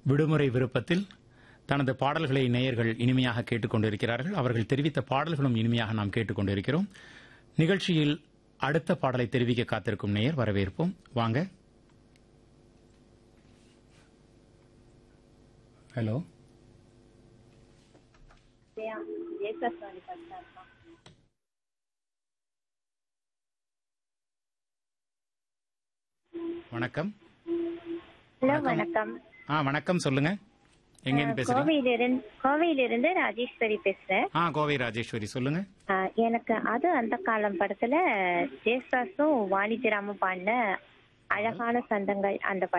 விடுமுறை விருப்பத்தில் தனது பாடல்களை நேயர்கள் இனிமையாக கேட்டுக்கொண்டிருக்கிறார்கள் அவர்கள் தெரிவித்த பாடல்களும் இனிமையாக நாம் கேட்டுக்கொண்டிருக்கிறோம் நிகழ்ச்சியில் அடுத்த பாடலை தெரிவிக்க காத்திருக்கும் நேயர் வரவேற்போம் வாங்க ஹலோ வணக்கம் ஹலோ வணக்கம் ஆ வணக்கம் சொல்லுங்க எங்கேருந்து பேசுறீங்க கோவையிலிருந்து கோவையிலிருந்து ராஜேஸ்வரி பேசுறேன் ஆ கோவை ராஜேஸ்வரி சொல்லுங்க ஆஹ் எனக்கு அது அந்த காலம் படத்துல ஜேசாஸும் வாணிஜராமும் பாடின அழகான சந்தங்கள் அந்த